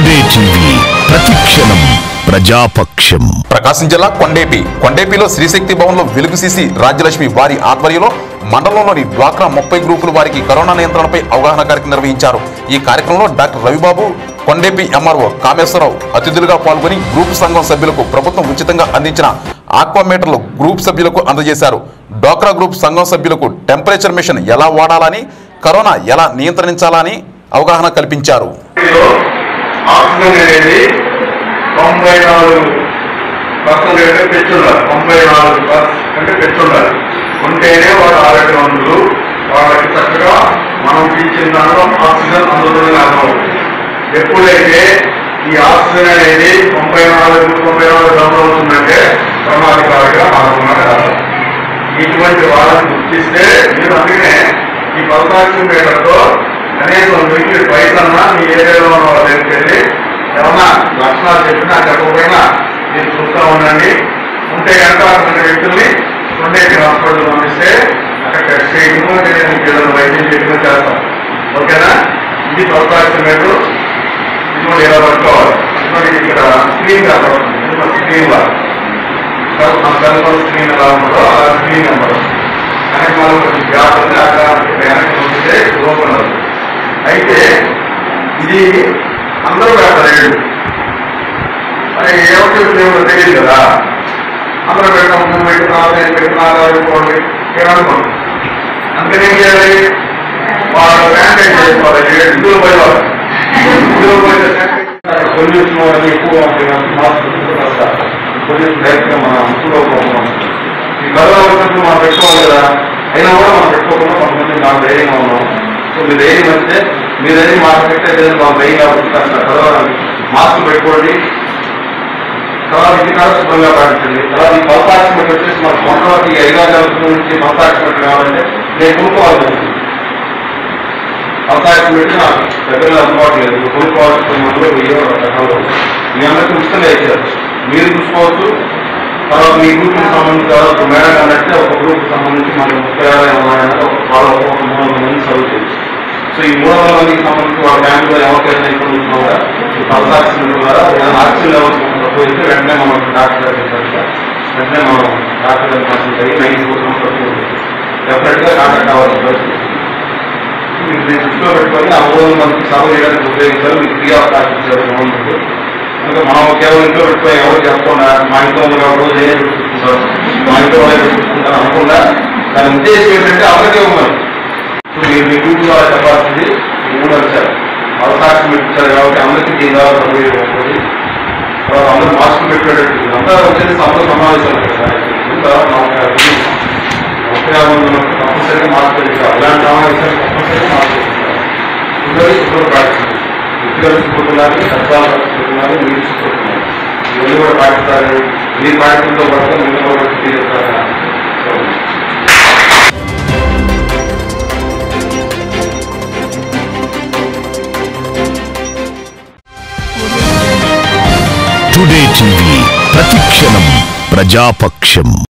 today TV ప్రతిక్షణం ప్రజాపక్షం ప్రకాశం జిల్లా కొండేపి కొండేపిలో శ్రీశక్తి భవన్లో వెలుగు సీసీ రాజ్యలక్ష్మి వారి ఆధ్వర్యంలో మండలంలోని డ్వాక్రా ముప్పై గ్రూపుల వారికి కరోనా నియంత్రణపై అవగాహన కార్యక్రమం నిర్వహించారు ఈ కార్యక్రమంలో డాక్టర్ రవిబాబు కొండేపి ఎంఆర్ఓ కామేశ్వరరావు అతిథులుగా పాల్గొని గ్రూప్ సంఘం సభ్యులకు ప్రభుత్వం ఉచితంగా అందించిన ఆక్వామీటర్లు గ్రూప్ సభ్యులకు అందజేశారు డ్వాక్రా గ్రూప్ సంఘం సభ్యులకు టెంపరేచర్ మిషన్ ఎలా వాడాలని కరోనా ఎలా నియంత్రించాలని అవగాహన కల్పించారు లో ఆక్సిజన్ అనేది తొంభై నాలుగు పర్సెంట్ అంటే పెంచుండాలి తొంభై నాలుగు పర్సెంట్ అంటే పెంచుండాలి ఉంటేనే వాడు ఆరోగ్యవంతులు వాళ్ళకి చక్కగా మనం పీల్చిన దానిలో ఆక్సిజన్ అందుతుంది అర్థమవుతుంది ఎప్పుడైతే ఈ ఆక్సిజన్ అనేది తొంభై నాలుగు తొంభై నాలుగు గంటలు అవుతుందంటే ప్రమాదకారిగా మారుతున్నది అర్థం ఇటువంటి వాళ్ళని గుర్తిస్తే మీరు అందుకనే ఈ పదహారు మీటర్తో కనీసం మీకు పైసన్నా మీ ఏరియాలో ఉన్న వాళ్ళ దగ్గరికి వెళ్ళి ఏమన్నా లక్షణాలు చెప్పినా చెప్పకపోయినా మీరు చూస్తూ ఉండండి ఉంటే కనుక అటువంటి వ్యక్తుల్ని ఉండేటి హాస్పిటల్ పంపిస్తే అక్కడ టెస్ట్ చేయడము అంటే నేను మీకు ఏదైనా వైద్యం చేయడము చేస్తాం ఓకేనా ఇది పదహారు మీటర్ ఇది కూడా ఇలా పట్టుకోవాలి ఇదిగోండి ఇక్కడ స్క్రీన్ కనపడుతుంది ఇది మన స్క్రీన్ లాగా సార్ మన సెల్ ఫోన్ స్క్రీన్ ఎలా ఉంటుందో ఆ స్క్రీన్ నెంబర్ వెనక మనం కొంచెం గ్యాప్ ఉంది ఆ గ్యాప్ వెనక్కి ఉంచితే ఓపెన్ అవుతుంది అయితే ఇది అందరూ పెడతారు ఏడు మరి ఏమిటి దేవుడు తెలియదు కదా అందరూ పెట్టాం నువ్వు పెట్టుకున్నావు నేను పెట్టుకున్నాను అనుకోండి ఏమనుకోండి అందుకని ఏం చేయాలి వాళ్ళు శానిటైజ్ చేసుకోవాలి ఏడు ఇందులో పోయేవాళ్ళు ఇందులో పోతే పొల్యూషన్ అది ఎక్కువ మాస్క్ పొల్యూషన్ డైరెక్ట్గా మన అంచులో పోతున్నాం ఈ కరోనా వచ్చినప్పుడు మనం పెట్టుకోవాలి కదా అయినా కూడా మనం పెట్టుకోకుండా కొంతమంది నాకు ధైర్యంగా ఉన్నాం సో మీ ధైర్యం వస్తే మీ ధైర్యం మాకు పెట్టే మాకు ధైర్యం కాబట్టి అసలు కరోనా మాస్క్ పెట్టుకోండి తర్వాత ఇది కాదు శుభ్రంగా పాటించండి తర్వాత ఈ పల్సాక్సిమెట్ వచ్చేసి మన మొట్టమొదటి ఈ ఐదారు నెలల నుంచి పల్సాక్సిమెట్ కావాలంటే నేను కొనుక్కోవాల్సి ఉంటుంది పల్సాక్సిమెట్ నాకు దగ్గరలో అందుబాటు లేదు కొనుక్కోవాల్సిన మందులు వెయ్యో రకాలు మీ అందరికీ ఉచితంగా ఇచ్చారు మీరు చూసుకోవచ్చు తర్వాత మీ గ్రూప్కి సంబంధించి తర్వాత మేడం అన్నట్టే ఒక గ్రూప్ సంబంధించి మనకి ముప్పై ఆరు ఉన్నాయని ఒక వాళ్ళ ఒక మూడు వందల మంది చదువుతుంది సో ఈ మూడు వందల మందికి సంబంధించి వాళ్ళ బ్యాంకులో ఎవరికైనా ఇప్పుడు కూడా ఈ పల్సాక్సిమెట్ ద్వారా ఏదైనా ఆక్సిజన్ లెవెల్స్ పోయితే వెంటనే మనం డాక్టర్ దగ్గరికి వెళ్తే వెంటనే మనం డాక్టర్ దగ్గర కన్సల్ట్ అయ్యి నైన్ పర్సెంట్ తక్కువ డెఫినెట్ గా కాంటాక్ట్ అవ్వాల్సి వస్తుంది మీరు దీన్ని దృష్టిలో పెట్టుకొని ఆ మూడు వందల మందికి సర్వ్ చేయడానికి ఉపయోగించాలి మీకు ఫ్రీ ఆఫ్ కాస్ట్ ఇచ్చారు గవర్నమెంట్ ఇంకా మనం కేవలం ఇంట్లో పెట్టుకొని ఎవరు చెప్పకుండా మా ఇంట్లో ఉన్న రోజు ఏం చూసుకుంటారు మా ఇంట్లో వాళ్ళే చూసుకుంటారు అనకుండా దాని ఉద్దేశం ఏంటంటే అందరికీ ఉన్నారు సో మీరు మీ గ్రూప్ ద్వారా చెప్పాల్సింది ఈ మూడు వచ్చారు అవకాశం ఇచ్చారు కాబట్టి అందరికీ దీని ద్వారా ఉపయోగపడుతుంది తర్వాత అందరూ మాస్క్ పెట్టేటట్టు అంతా వచ్చేసి అందరూ సమావేశాలు కదా ఇంకా నలభై ముప్పై ఆరు మంది ఉన్నప్పుడు తప్పనిసరిగా మాస్క్ పెట్టారు అలాంటి సమావేశాలు తప్పనిసరిగా మాస్క్ పెట్టారు అందరూ శుభ్ర పాటించారు వ్యక్తిగత శుభ్రతున్నారు సత్వాల శుభ్రతున్నారు మీరు శుభ్రతున్నారు ఇవన్నీ కూడా పాటిస్తారు మీరు పాటించడంతో పాటు మీరు కూడా తీరుతారు టుడే టీవీ ప్రతిక్షణం ప్రజాపక్షం